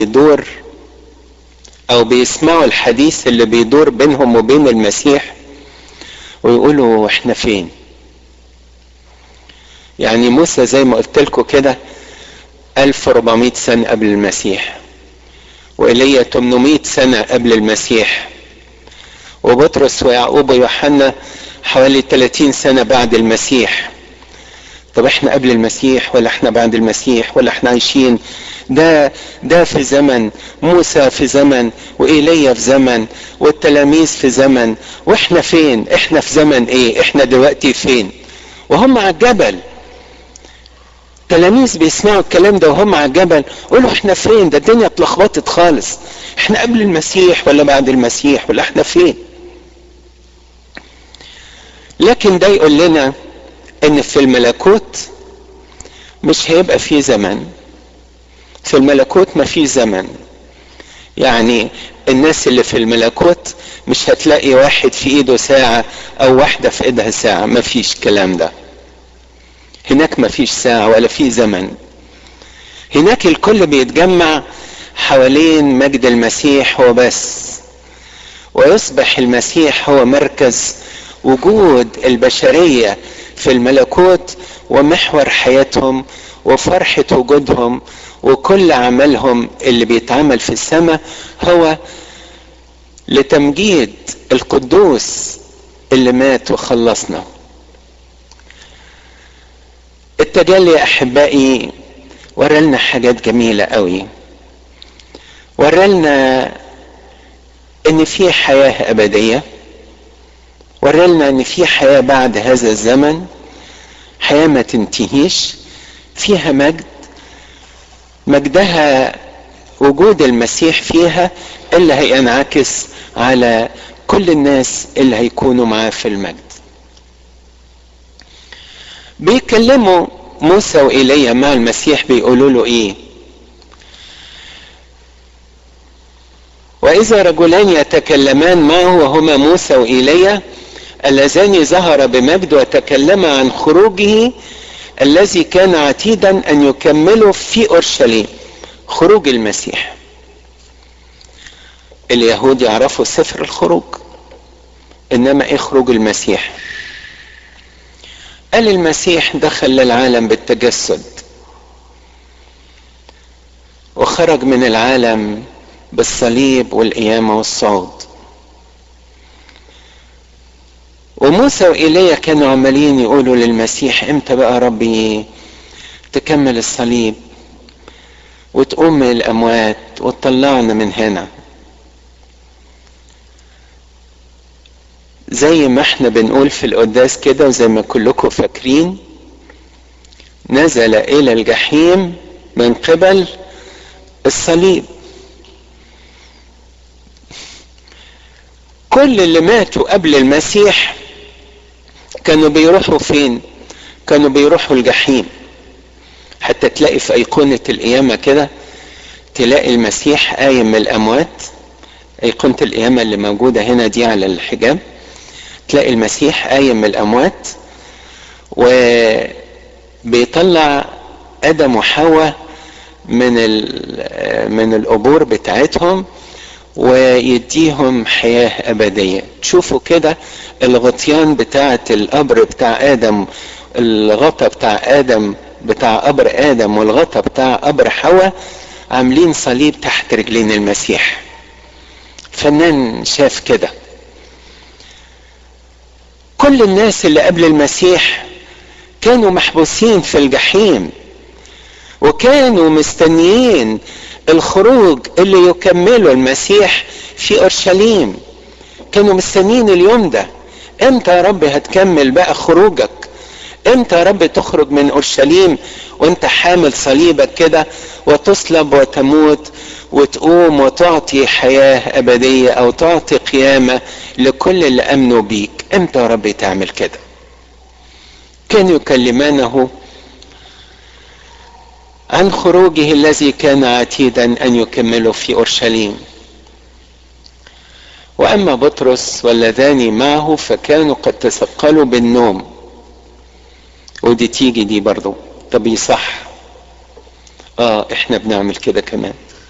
بيدور او بيسمعوا الحديث اللي بيدور بينهم وبين المسيح ويقولوا احنا فين يعني موسى زي ما قلت لكم كده 1400 سنة قبل المسيح وإيليا 800 سنة قبل المسيح وبطرس ويعقوب ويوحنا حوالي 30 سنة بعد المسيح طب احنا قبل المسيح ولا احنا بعد المسيح ولا احنا عايشين ده ده في زمن موسى في زمن وإيليا في زمن والتلاميذ في زمن واحنا فين احنا في زمن ايه احنا دلوقتي فين وهم على الجبل تلاميذ بيسمعوا الكلام ده وهم على الجبل قولوا احنا فين ده الدنيا اتلخبطت خالص احنا قبل المسيح ولا بعد المسيح ولا احنا فين لكن ده يقول لنا ان في الملكوت مش هيبقى في زمن في الملكوت ما في زمن يعني الناس اللي في الملكوت مش هتلاقي واحد في ايده ساعة او واحدة في ايدها ساعة ما فيش الكلام ده هناك ما فيش ساعة ولا في زمن هناك الكل بيتجمع حوالين مجد المسيح وبس ويصبح المسيح هو مركز وجود البشرية في الملكوت ومحور حياتهم وفرحة وجودهم وكل عملهم اللي بيتعمل في السماء هو لتمجيد القدوس اللي مات وخلصنا التجلي يا احبائي ورالنا حاجات جميلة قوي ورالنا ان في حياة ابدية ورالنا ان في حياة بعد هذا الزمن حياة ما تنتهيش فيها مجد مجدها وجود المسيح فيها اللي هينعكس على كل الناس اللي هيكونوا معاه في المجد بيكلموا موسى وإيليا مع المسيح بيقولوا له ايه وإذا رجلان يتكلمان معه وهما موسى وإيليا اللذان ظهر بمجد وتكلما عن خروجه الذي كان عتيدا أن يكمله في أورشليم خروج المسيح اليهود يعرفوا سفر الخروج إنما إيه خروج المسيح قال المسيح دخل للعالم بالتجسد وخرج من العالم بالصليب والقيامة والصعود وموسى وإيليا كانوا عمالين يقولوا للمسيح امتى بقى ربي تكمل الصليب وتقوم من الأموات وتطلعنا من هنا زي ما احنا بنقول في القداس كده وزي ما كلكم فاكرين نزل الى الجحيم من قبل الصليب كل اللي ماتوا قبل المسيح كانوا بيروحوا فين كانوا بيروحوا الجحيم حتى تلاقي في ايقونة القيامة كده تلاقي المسيح قايم من الاموات ايقونة القيامة اللي موجودة هنا دي على الحجاب تلاقي المسيح قايم من الاموات وبيطلع ادم وحواء من من القبور بتاعتهم ويديهم حياة أبدية تشوفوا كده الغطيان بتاعة القبر بتاع آدم الغطا بتاع آدم بتاع قبر آدم والغطا بتاع قبر حواء عاملين صليب تحت رجلين المسيح فنان شاف كده كل الناس اللي قبل المسيح كانوا محبوسين في الجحيم وكانوا مستنيين الخروج اللي يكمله المسيح في اورشليم كانوا مستنيين اليوم ده امتى يا رب هتكمل بقى خروجك امتى يا رب تخرج من اورشليم وانت حامل صليبك كده وتصلب وتموت وتقوم وتعطي حياة أبدية أو تعطي قيامة لكل اللي أمنوا بيك امتى يا رب تعمل كده كانوا يكلمانه عن خروجه الذي كان عتيدا أن يكمله في أورشليم وأما بطرس واللذان معه فكانوا قد تثقلوا بالنوم ودي تيجي دي برضو طب صح اه احنا بنعمل كده كمان